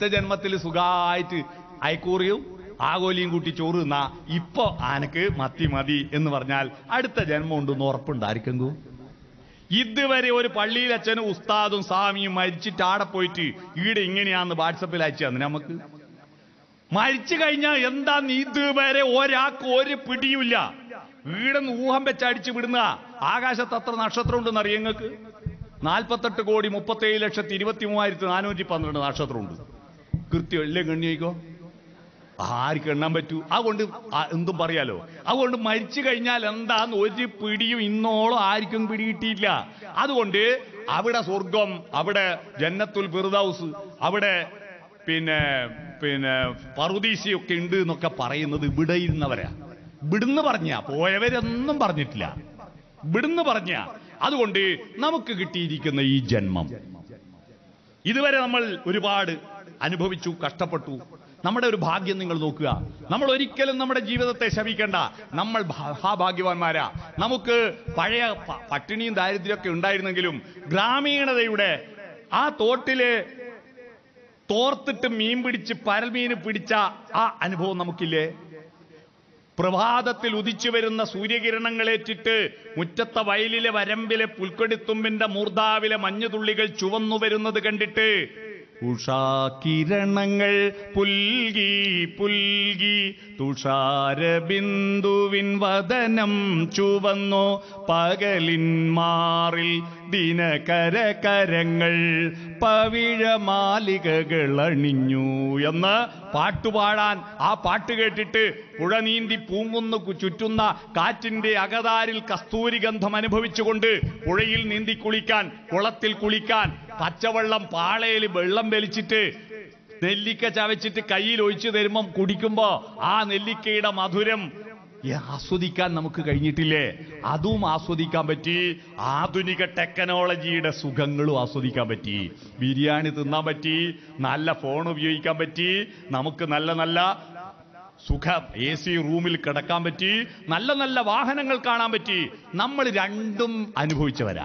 അടുത്ത ജന്മത്തിൽ സുഖമായിട്ട് അയക്കൂറിയും ആകോലിയും കൂട്ടി ചോറ് തിന്നാ ഇപ്പൊ ആനക്ക് മത്തി മതി എന്ന് പറഞ്ഞാൽ അടുത്ത ജന്മം ഉണ്ടെന്ന് ഉറപ്പുണ്ട് ആർക്കെങ്കിലും ഇതുവരെ ഒരു പള്ളിയിൽ അച്ഛനും ഉസ്താദും സ്വാമിയും മരിച്ചിട്ട് ആടെ പോയിട്ട് ഈടെ ഇങ്ങനെയാന്ന് വാട്സപ്പിൽ അയച്ചു തന്നെ നമുക്ക് മരിച്ചു കഴിഞ്ഞാൽ എന്താന്ന് ഇതുവരെ ഒരാൾക്ക് ഒരു പിടിയുമില്ല വീടെന്ന് ഊഹം വെച്ച് അടിച്ചു വിടുന്ന ആകാശത്ത് അത്ര നക്ഷത്രം ഉണ്ടെന്ന് അറിയാം നിങ്ങൾക്ക് നാൽപ്പത്തെട്ട് കോടി മുപ്പത്തേഴ് ലക്ഷത്തി ഇരുപത്തി മൂവായിരത്തി നാനൂറ്റി പന്ത്രണ്ട് നക്ഷത്രമുണ്ട് കൃത്യം അല്ലേ ഗണ്യയിക്കോ ആർക്ക് എണ്ണാൻ പറ്റൂ അതുകൊണ്ട് ആ- എന്തും പറയാലോ അതുകൊണ്ട് മരിച്ചു കഴിഞ്ഞാൽ എന്താന്ന് ഒരു പിടിയും ഇന്നോളം ആർക്കും പിടികിട്ടിയില്ല അതുകൊണ്ട് അവിടെ സ്വർഗം അവിടെ ജന്നത്തുൽ ഫിർദൌസ് അവിടെ പിന്നെ പിന്നെ പറുദീസയൊക്കെ ഉണ്ട് എന്നൊക്കെ പറയുന്നത് ഇവിടെ ഇരുന്നവരാ ഇവിടുന്ന് പറഞ്ഞ പോയവരൊന്നും പറഞ്ഞിട്ടില്ല ഇവിടുന്ന് പറഞ്ഞ അതുകൊണ്ട് നമുക്ക് കിട്ടിയിരിക്കുന്ന ഈ ജന്മം ഇതുവരെ നമ്മൾ ഒരുപാട് അനുഭവിച്ചു കഷ്ടപ്പെട്ടു നമ്മുടെ ഒരു ഭാഗ്യം നിങ്ങൾ നോക്കുക നമ്മൾ ഒരിക്കലും നമ്മുടെ ജീവിതത്തെ ശമിക്കേണ്ട നമ്മൾ ഭാ- മഹാഭാഗ്യവാന്മാരാ നമുക്ക് പഴയ പ- പട്ടിണിയും ദാരിദ്ര്യമൊക്കെ ഉണ്ടായിരുന്നെങ്കിലും ഗ്രാമീണതയുടെ ആ തോട്ടില് തോർത്തിട്ട് മീൻ പിടിച്ച് പരൽമീന് പിടിച്ച ആ അനുഭവം നമുക്കില്ലേ പ്രഭാതത്തിൽ ഉദിച്ചു വരുന്ന സൂര്യകിരണങ്ങളേറ്റിട്ട് മുറ്റത്തെ വയലിലെ വരമ്പിലെ പുൽക്കൊടിത്തുമ്പിന്റെ മൂർധാവിലെ മഞ്ഞുതുള്ളികൾ ചുവന്നു വരുന്നത് കണ്ടിട്ട് ഉഷാകിരണങ്ങൾ പുൽകി പുൽകി തുഷാരബിന്ദുവിൻ വദനം ചുവന്നു പകലിൻ മാറിൽ ദിനകര കരങ്ങൾ പവിഴമാലികകൾ അണിഞ്ഞു എന്ന് പാട്ടുപാടാൻ ആ പാട്ട് കേട്ടിട്ട് പുഴ നീന്തി പൂങ്ങുന്നു കു- ചുറ്റുന്ന കാറ്റിന്റെ അകതാരിൽ കസ്തൂരി ഗന്ധം അനുഭവിച്ചുകൊണ്ട് പുഴയിൽ നീന്തി കുളിക്കാൻ കുളത്തിൽ കുളിക്കാൻ പച്ചവെള്ളം പാളയിൽ വെള്ളം വലിച്ചിട്ട് നെല്ലിക്ക ചവച്ചിട്ട് കയ്യിൽ ഒഴിച്ചു തരുമ്പം കുടിക്കുമ്പോ ആ നെല്ലിക്കയുടെ മധുരം ഈ ആസ്വദിക്കാൻ നമുക്ക് കഴിഞ്ഞിട്ടില്ലേ അതും ആസ്വദിക്കാൻ പറ്റി ആധുനിക ടെക്നോളജിയുടെ സുഖങ്ങളും ആസ്വദിക്കാൻ പറ്റി ബിരിയാണി തിന്നാൻ പറ്റി നല്ല ഫോൺ ഉപയോഗിക്കാൻ പറ്റി നമുക്ക് നല്ല നല്ല സുഖം എ സി റൂമിൽ കിടക്കാൻ പറ്റി നല്ല നല്ല വാഹനങ്ങൾ കാണാൻ പറ്റി നമ്മൾ രണ്ടും അനുഭവിച്ചവരാ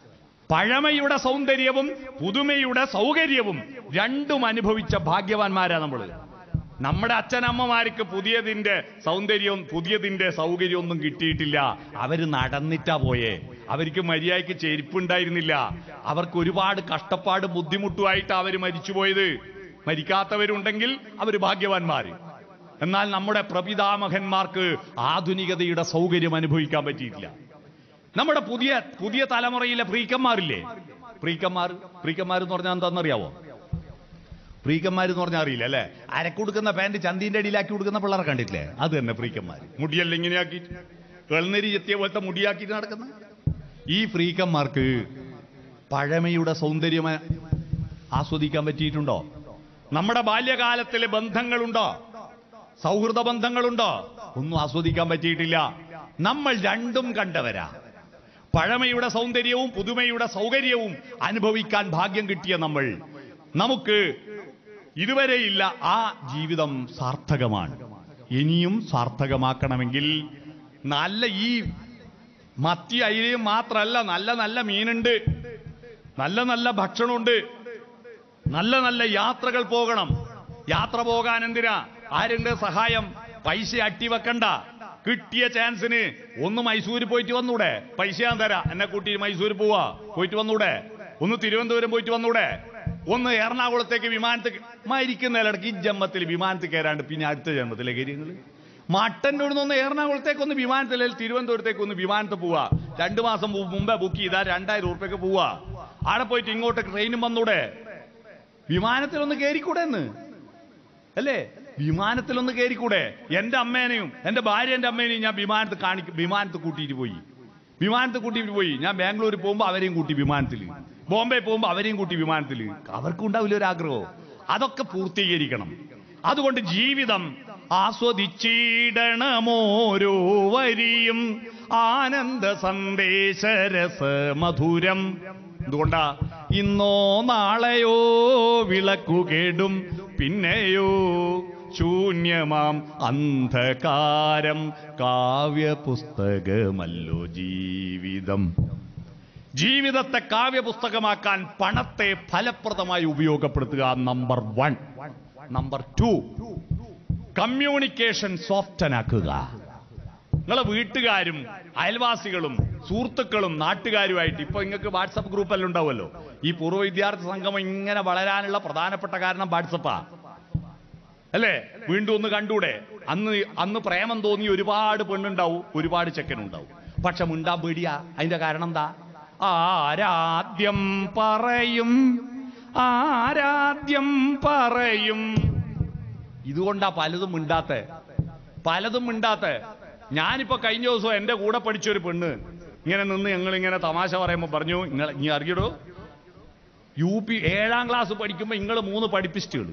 പഴമയുടെ സൗന്ദര്യവും പുതുമയുടെ സൗകര്യവും രണ്ടും അനുഭവിച്ച ഭാഗ്യവാന്മാരാ നമ്മൾ നമ്മുടെ അച്ഛനമ്മമാർക്ക് പുതിയതിന്റെ സൗന്ദര്യവും പുതിയതിന്റെ സൗകര്യവും ഒന്നും കിട്ടിയിട്ടില്ല അവര് നടന്നിട്ടാ പോയേ അവർക്ക് മര്യാദയ്ക്ക് ചെരുപ്പുണ്ടായിരുന്നില്ല അവർക്ക് ഒരുപാട് കഷ്ടപ്പാട് ബുദ്ധിമുട്ടുമായിട്ട് അവര് മരിച്ചുപോയത് മരിക്കാത്തവരുണ്ടെങ്കിൽ അവര് ഭാഗ്യവാന്മാര് എന്നാൽ നമ്മുടെ പ്രപിതാമഹന്മാർക്ക് ആധുനികതയുടെ സൗകര്യം അനുഭവിക്കാൻ പറ്റിയിട്ടില്ല നമ്മുടെ പുതിയ പുതിയ തലമുറയിലെ ഫ്രീക്കന്മാരില്ലേ ഫ്രീക്കന്മാർ ഫ്രീക്കന്മാർ എന്ന് പറഞ്ഞാൽ എന്താണെന്നറിയാവോ ഫ്രീക്കന്മാർ എന്ന് പറഞ്ഞാൽ അറിയില്ല അല്ലേ അരക്കൊടുക്കുന്ന പാന്റ് ചന്തിന്റെ അടിയിലാക്കി കൊടുക്കുന്ന പിള്ളേരെ കണ്ടിട്ടില്ലേ അത് തന്നെ ഫ്രീക്കന്മാർ മുടിയെല്ലാം ഇങ്ങനെയാക്കി വെള്ളനരി എത്തിയ പോലത്തെ മുടിയാക്കിയിട്ട് നടക്കുന്ന ഈ ഫ്രീക്കന്മാർക്ക് പഴമയുടെ സൗന്ദര്യം ആസ്വദിക്കാൻ പറ്റിയിട്ടുണ്ടോ നമ്മുടെ ബാല്യകാലത്തിലെ ബന്ധങ്ങളുണ്ടോ സൗഹൃദ ബന്ധങ്ങളുണ്ടോ ഒന്നും ആസ്വദിക്കാൻ പറ്റിയിട്ടില്ല നമ്മൾ രണ്ടും കണ്ടവരാ പഴമയുടെ സൗന്ദര്യവും പുതുമയുടെ സൗകര്യവും അനുഭവിക്കാൻ ഭാഗ്യം കിട്ടിയ നമ്മൾ നമുക്ക് ഇതുവരെയില്ല ആ ജീവിതം സാർത്ഥകമാണ് ഇനിയും സാർത്ഥകമാക്കണമെങ്കിൽ നല്ല ഈ മത്തി അയിലയും മാത്രമല്ല നല്ല നല്ല മീനുണ്ട് നല്ല നല്ല ഭക്ഷണമുണ്ട് നല്ല നല്ല യാത്രകൾ പോകണം യാത്ര പോകാൻ എന്തിനാ ആരെങ്കിലും സഹായം പൈസ അട്ടിവെക്കണ്ട കിട്ടിയ ചാൻസിന് ഒന്ന് മൈസൂര് പോയിട്ട് വന്നൂടെ പൈസ ഞാൻ തരാം എന്നെ കൂട്ടി മൈസൂര് പോവാ പോയിട്ട് വന്നൂടെ ഒന്ന് തിരുവനന്തപുരം പോയിട്ട് വന്നൂടെ ഒന്ന് എറണാകുളത്തേക്ക് വിമാനത്തിൽ മരിക്കുന്ന ഇടയ്ക്ക് ഈ ജന്മത്തിൽ വിമാനത്തിൽ കയറാണ്ട് പിന്നെ അടുത്ത ജന്മത്തിലെ കാര്യങ്ങൾ മട്ടൻ്റെ അവിടെ നിന്ന് എറണാകുളത്തേക്ക് ഒന്ന് വിമാനത്തിൽ അല്ലെങ്കിൽ തിരുവനന്തപുരത്തേക്ക് ഒന്ന് വിമാനത്തിൽ പോവാ രണ്ടു മാസം മു- മുമ്പേ ബുക്ക് ചെയ്താൽ രണ്ടായിരം ഉറുപ്പ്യക്ക് പോവാ ആടെ പോയിട്ട് ഇങ്ങോട്ട് ട്രെയിനും വന്നൂടെ വിമാനത്തിലൊന്ന് കയറിക്കൂടെ എന്ന് അല്ലേ വിമാനത്തിലൊന്ന് കയറിക്കൂടെ എന്റെ അമ്മേനെയും എന്റെ ഭാര്യ എന്റെ അമ്മേനെയും ഞാൻ വിമാനത്തിൽ കാണിക്കും വിമാനത്തിൽ കൂട്ടിയിട്ട് പോയി വിമാനത്തിൽ കൂട്ടിയിട്ട് പോയി ഞാൻ ബാംഗ്ലൂർ പോകുമ്പോൾ അവരെയും കൂട്ടി വിമാനത്തിൽ ബോംബെ പോകുമ്പോൾ അവരെയും കൂട്ടി വിമാനത്തിൽ അവർക്കും ഉണ്ടാവില്ല ഒരു ആഗ്രഹം അതൊക്കെ പൂർത്തീകരിക്കണം അതുകൊണ്ട് ജീവിതം ആസ്വദിച്ചിടണമോരോ വരിയും ആനന്ദ സന്ദേശരസ മധുരം എന്തുകൊണ്ടാ ഇന്നോ നാളെയോ വിളക്കു കേടും പിന്നെയോ ശൂന്യമാം അന്ധകാരം കാവ്യപുസ്തകമല്ലോ ജീവിതം ജീവിതത്തെ കാവ്യപുസ്തകമാക്കാൻ പണത്തെ ഫലപ്രദമായി ഉപയോഗപ്പെടുത്തുക number one number two communication സോഫ്റ്റനാക്കുക നിങ്ങളെ വീട്ടുകാരും അയൽവാസികളും സുഹൃത്തുക്കളും നാട്ടുകാരുമായിട്ട് ഇപ്പൊ നിങ്ങൾക്ക് വാട്സപ്പ് ഗ്രൂപ്പെല്ലാം ഉണ്ടാവുമല്ലോ ഈ പൂർവ്വ വിദ്യാർത്ഥി സംഗമം ഇങ്ങനെ വളരാനുള്ള പ്രധാനപ്പെട്ട കാരണം വാട്സപ്പാ അല്ലേ വീണ്ടും ഒന്ന് കണ്ടൂടെ അന്ന് അന്ന് പ്രേമം തോന്നി ഒരുപാട് പെണ്ണുണ്ടാവും ഒരുപാട് ചെക്കനുണ്ടാവും പക്ഷെ മുണ്ടാൻ പേടിയാ അതിന്റെ കാരണം എന്താ ആരാദ്യം പറയും ആരാദ്യം പറയും ഇതുകൊണ്ടാ പലതും മിണ്ടാത്ത പലതും മിണ്ടാത്ത ഞാനിപ്പോ കഴിഞ്ഞ ദിവസം എന്റെ കൂടെ പഠിച്ചൊരു പെണ്ണ് ഇങ്ങനെ നിന്ന് ഞങ്ങൾ ഇങ്ങനെ തമാശ പറയുമ്പോ പറഞ്ഞു നിങ്ങൾ നീ അറിയടോ യു പി ഏഴാം ക്ലാസ് പഠിക്കുമ്പോ നിങ്ങൾ മൂന്ന് പഠിപ്പിസ്റ്റുകൾ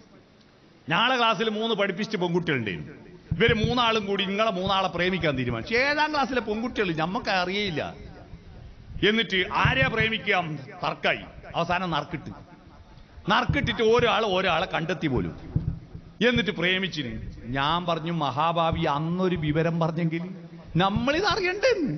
ഞങ്ങളെ ക്ലാസ്സിൽ മൂന്ന് പഠിപ്പിച്ച പെൺകുട്ടികളുണ്ടായിരുന്നു ഇവര് മൂന്നാളും കൂടി നിങ്ങളെ മൂന്നാളെ പ്രേമിക്കാൻ തീരുമാനിച്ചു ഏഴാം ക്ലാസ്സിലെ പെൺകുട്ടികൾ നമുക്ക് അറിയയില്ല എന്നിട്ട് ആരെയാ പ്രേമിക്കാം തർക്കായി അവസാനം നറുക്കിട്ട് നറുക്കിട്ടിട്ട് ഒരാൾ ഒരാളെ കണ്ടെത്തി പോലും എന്നിട്ട് പ്രേമിച്ചിന് ഞാൻ പറഞ്ഞു മഹാഭാവി അന്നൊരു വിവരം പറഞ്ഞെങ്കിൽ നമ്മളിത് അറിയണ്ടെന്ന്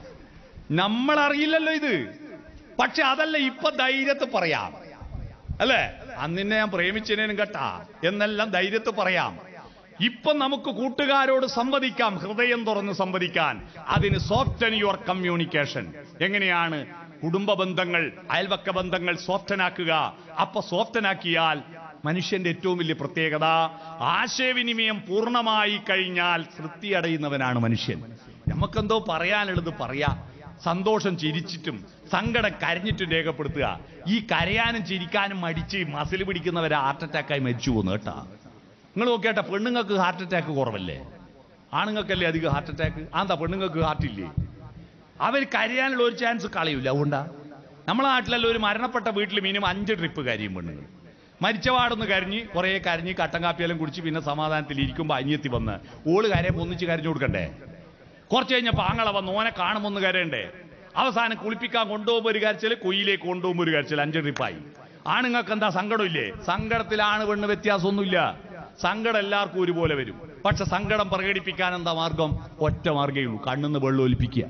നമ്മൾ അറിയില്ലല്ലോ ഇത് പക്ഷെ അതല്ല ഇപ്പൊ ധൈര്യത്ത് പറയാം അല്ലേ അന്നിന്നെ ഞാൻ പ്രേമിച്ചതിനും കേട്ടാ എന്നെല്ലാം ധൈര്യത്ത് പറയാം ഇപ്പൊ നമുക്ക് കൂട്ടുകാരോട് സംവദിക്കാം ഹൃദയം തുറന്ന് സംവദിക്കാൻ അതിന് സോഫ്റ്റൻ യുവർ കമ്മ്യൂണിക്കേഷൻ എങ്ങനെയാണ് കുടുംബ ബന്ധങ്ങൾ അയൽവക്ക ബന്ധങ്ങൾ സോഫ്റ്റനാക്കുക അപ്പൊ സോഫ്റ്റനാക്കിയാൽ മനുഷ്യന്റെ ഏറ്റവും വലിയ പ്രത്യേകത ആശയവിനിമയം പൂർണ്ണമായി കഴിഞ്ഞാൽ തൃപ്തിയടയുന്നവനാണ് മനുഷ്യൻ നമുക്കെന്തോ പറയാനുള്ളത് പറയാ സന്തോഷം ചിരിച്ചിട്ടും സങ്കടം കരഞ്ഞിട്ടും രേഖപ്പെടുത്തുക ഈ കരയാനും ചിരിക്കാനും മടിച്ച് മസിൽ പിടിക്കുന്നവരെ ഹാർട്ട് അറ്റാക്കായി മരിച്ചു പോകുന്നു കേട്ടാ നിങ്ങൾ നോക്കിയാട്ടെ പെണ്ണുങ്ങൾക്ക് ഹാർട്ട് അറ്റാക്ക് കുറവല്ലേ ആണുങ്ങൾക്കല്ലേ അധികം ഹാർട്ട് അറ്റാക്ക് ആന്താ പെണ്ണുങ്ങൾക്ക് ഹാർട്ട് ഇല്ലേ അവർ കരയാനുള്ള ഒരു ചാൻസ് കളയൂല അതുകൊണ്ടാ നമ്മളെ നാട്ടിലല്ല ഒരു മരണപ്പെട്ട വീട്ടിൽ മിനിമം അഞ്ച് ട്രിപ്പ് കരയും പെണ്ണുങ്ങൾ മരിച്ചപാടൊന്ന് കരഞ്ഞ് കുറേ കരഞ്ഞ് കട്ടൻ കാപ്പിയെല്ലാം കുടിച്ച് പിന്നെ സമാധാനത്തിൽ ഇരിക്കുമ്പോൾ അനിയത്തി വന്ന് ഓള് കരയുമ്പോൾ ഒന്നിച്ച് കരഞ്ഞു കൊടുക്കണ്ടേ കുറച്ച് കഴിഞ്ഞപ്പോൾ ആങ്ങള വന്ന് ഓനെ കാണുമ്പോൾ ഒന്ന് കരയണ്ടേ അവസാനം കുളിപ്പിക്കാൻ കൊണ്ടുപോകുമ്പോൾ ഒരു കരച്ചിൽ കൊയിലേക്ക് കൊണ്ടുപോകുമ്പോൾ ഒരു കരച്ചിൽ അഞ്ച് ട്രിപ്പായി ആണുങ്ങൾക്ക് എന്താ സങ്കടമില്ലേ സങ്കടത്തിലാണ് പെണ്ണ് വ്യത്യാസമൊന്നുമില്ല സങ്കടം എല്ലാവർക്കും ഒരുപോലെ വരും പക്ഷെ സങ്കടം പ്രകടിപ്പിക്കാൻ എന്താ മാർഗം ഒറ്റ മാർഗ്ഗമേ ഉള്ളൂ കണ്ണിന്ന് വെള്ളം ഒലിപ്പിക്കുക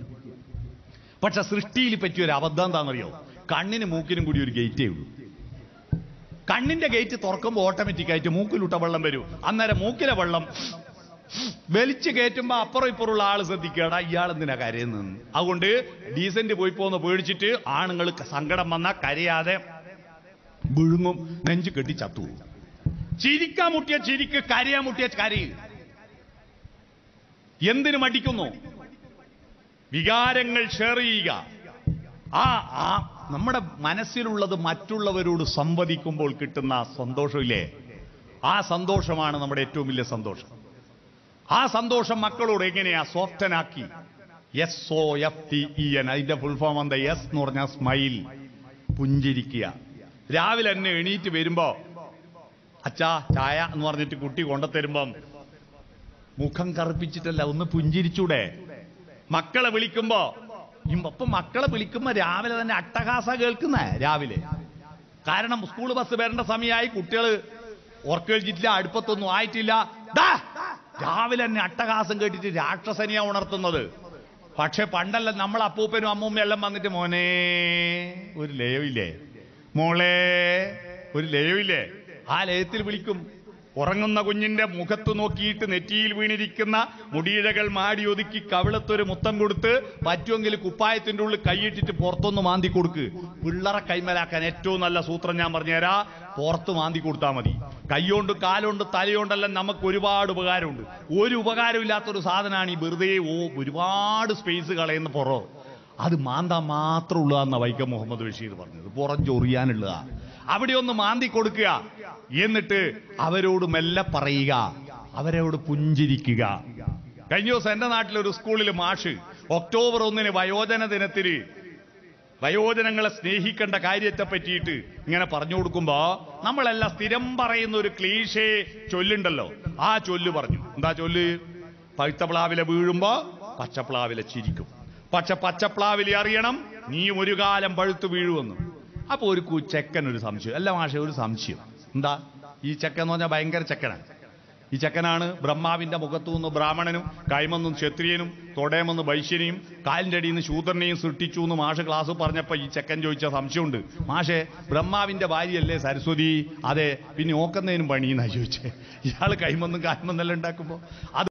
പക്ഷെ സൃഷ്ടിയിൽ പറ്റിയ ഒരു അബദ്ധം എന്താണെന്നറിയോ കണ്ണിന് മൂക്കിനും കൂടി ഒരു ഗേറ്റേ ഉള്ളൂ കണ്ണിന്റെ ഗേറ്റ് തുറക്കുമ്പോൾ ഓട്ടോമാറ്റിക് ആയിട്ട് മൂക്കിലൂട്ട വെള്ളം വരും അന്നേരം മൂക്കിലെ വെള്ളം വലിച്ചു കയറ്റുമ്പോ അപ്പുറം ഇപ്പുറമുള്ള ആള് ശ്രദ്ധിക്കടാ ഇയാൾ എന്തിനാ കരയുന്നെന്ന് അതുകൊണ്ട് ഡീസന്റ് പോയി പോന്ന് പേടിച്ചിട്ട് ആണുങ്ങൾ സങ്കടം വന്നാൽ കരയാതെ വിഴുങ്ങും നെഞ്ചു കെട്ടി ചത്തു ചിരിക്കാൻ മുട്ടിയ ചിരിക്ക് കരയാൻ മുട്ടിയ കരയും എന്തിനു മടിക്കുന്നു വികാരങ്ങൾ ഷെയർ ചെയ്യുക ആ ആ നമ്മുടെ മനസ്സിലുള്ളത് മറ്റുള്ളവരോട് സംവദിക്കുമ്പോൾ കിട്ടുന്ന സന്തോഷമില്ലേ ആ സന്തോഷമാണ് നമ്മുടെ ഏറ്റവും വലിയ സന്തോഷം ആ സന്തോഷം മക്കളോട് എങ്ങനെയാ സോഫ്റ്റനാക്കി S O F T E N അതിന്റെ ഫുൾ ഫോം എന്താ എസ് എന്ന് പറഞ്ഞാൽ സ്മൈൽ പുഞ്ചിരിക്കുക രാവിലെ തന്നെ എണീറ്റ് വരുമ്പോ അച്ഛാ ചായ എന്ന് പറഞ്ഞിട്ട് കുട്ടി കൊണ്ടുത്തരുമ്പം മുഖം കറുപ്പിച്ചിട്ടല്ല ഒന്ന് പുഞ്ചിരിച്ചൂടെ മക്കളെ വിളിക്കുമ്പോ ഇപ്പൊ മക്കളെ വിളിക്കുമ്പോ രാവിലെ തന്നെ അട്ടഹാസ കേൾക്കുന്ന രാവിലെ കാരണം സ്കൂൾ ബസ് വരേണ്ട സമയമായി കുട്ടികൾ ഉറക്കേഴിച്ചിട്ടില്ല അടുപ്പത്തൊന്നും ആയിട്ടില്ല ദാ, രാവിലെ തന്നെ അട്ടഹാസം കേട്ടിട്ട് രാക്ഷസനിയാ ഉണർത്തുന്നത് പക്ഷെ പണ്ടല്ല നമ്മൾ അപ്പൂപ്പനും അമ്മൂമ്മയും എല്ലാം വന്നിട്ട് മോനെ ഒരു ലയവില്ലേ മോളെ ഒരു ലയവില്ലേ ആ ലയത്തിൽ വിളിക്കും ഉറങ്ങുന്ന കുഞ്ഞിന്റെ മുഖത്ത് നോക്കിയിട്ട് നെറ്റിയിൽ വീണിരിക്കുന്ന മുടിയിഴകൾ മാടി ഒതുക്കി കവിളത്തൊരു മുത്തം കൊടുത്ത് പറ്റുമെങ്കിൽ കുപ്പായത്തിന്റെ ഉള്ളിൽ കൈയിട്ടിട്ട് പുറത്തൊന്ന് മാന്തി കൊടുക്ക് പിള്ളറെ കൈമലാക്കാൻ ഏറ്റവും നല്ല സൂത്രം ഞാൻ പറഞ്ഞുതരാ പുറത്ത് മാന്തി കൊടുത്താൽ മതി കൈകൊണ്ട് കാലുകൊണ്ട് തലയോണ്ടെല്ലാം നമുക്ക് ഒരുപാട് ഉപകാരമുണ്ട് ഒരു ഉപകാരമില്ലാത്തൊരു സാധനമാണ് ഈ വെറുതെ ഓ ഒരുപാട് സ്പേസ് കളയുന്ന പുറം അത് മാന്താൻ മാത്രമുള്ള എന്ന വൈക്കം മുഹമ്മദ് ബഷീർ പറഞ്ഞത് പുറം ചൊറിയാനുള്ളതാ അവിടെ ഒന്ന് മാന്തി കൊടുക്കുക എന്നിട്ട് അവരോട് മെല്ലെ പറയുക അവരോട് പുഞ്ചിരിക്കുക കഴിഞ്ഞ ദിവസം എന്റെ നാട്ടിലൊരു സ്കൂളിൽ മാഷ് ഒക്ടോബർ ഒന്നിന് വയോജന ദിനത്തിന് വയോജനങ്ങളെ സ്നേഹിക്കേണ്ട കാര്യത്തെ പറ്റിയിട്ട് ഇങ്ങനെ പറഞ്ഞു കൊടുക്കുമ്പോ നമ്മളെല്ലാം സ്ഥിരം പറയുന്ന ഒരു ക്ലീശേ ചൊല്ലുണ്ടല്ലോ ആ ചൊല്ല് പറഞ്ഞു എന്താ ചൊല്ല് പഴുത്തപ്ലാവിലെ വീഴുമ്പോ പച്ചപ്ലാവിലെ ചിരിക്കും പക്ഷെ പച്ചപ്ലാവിലെ അറിയണം നീ ഒരു കാലം പഴുത്ത് വീഴുമെന്ന് അപ്പൊ ഒരു കു- ചെക്കൻ ഒരു സംശയം അല്ല മാഷെ ഒരു സംശയം എന്താ ഈ ചെക്കൻ എന്ന് പറഞ്ഞാൽ ഭയങ്കര ചെക്കനാണ് ഈ ചെക്കനാണ് ബ്രഹ്മാവിന്റെ മുഖത്തു നിന്ന് ബ്രാഹ്മണനും കൈമെന്നും ക്ഷത്രിയനും തൊടേമെന്ന് വൈശ്യനെയും കാലിൻ്റെ അടിയിൽ നിന്ന് ശൂദ്രനെയും സൃഷ്ടിച്ചു എന്ന് മാഷ് ക്ലാസ് പറഞ്ഞപ്പോൾ ഈ ചെക്കൻ ചോദിച്ച സംശയമുണ്ട് മാഷെ ബ്രഹ്മാവിന്റെ ഭാര്യയല്ലേ സരസ്വതി അതെ പിന്നെ ഓക്കുന്നതിനും പണിയെന്നാ ചോദിച്ചേ ഇയാൾ കൈമെന്നും കാൽമെന്നെല്ലാം ഉണ്ടാക്കുമ്പോൾ അത്